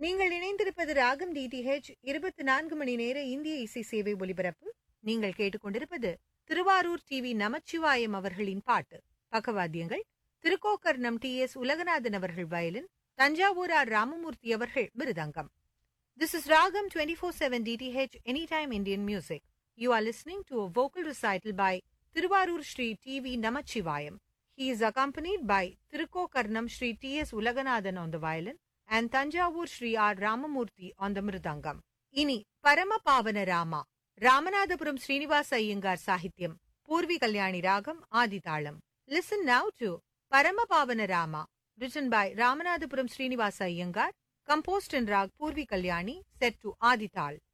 நீங்கள் இணைந்திருப்பது ராகம் டிடிஹெச் இருபத்தி நான்கு மணி நேர இந்திய இசை சேவை ஒலிபரப்பு நீங்கள் கேட்டுக்கொண்டிருப்பது திருவாரூர் டிவி நமச்சிவாயம் அவர்களின் பாட்டு பக்கவாத்தியங்கள் திருக்கோக்கர்ணம் டி எஸ் உலகநாதன் அவர்கள் வயலின் தஞ்சாவூர் ஆர் ராமமூர்த்தி அவர்கள் மிருதங்கம் This is Ragam 24/7 DTH Anytime Indian Music. You are listening to a vocal recital by Tiruvarur Sri TV Namachivayam. He is accompanied by Tirukokarnam Sri T.S. Ulaganathan on the violin and Tanjavur Sri R. Ramamurthy on the mridangam. இனி பரம பாவன ராமா ராமநாதபுரம் ஸ்ரீனிவாச ஐயங்கார் சாகித்யம் பூர்வி கல்யாணி ராகம் ஆதிதாளம் listen now to Parama Pavana Rama written by Ramanathapuram Srinivasa Iyengar composed in rag Purvi Kalyani set to Adital.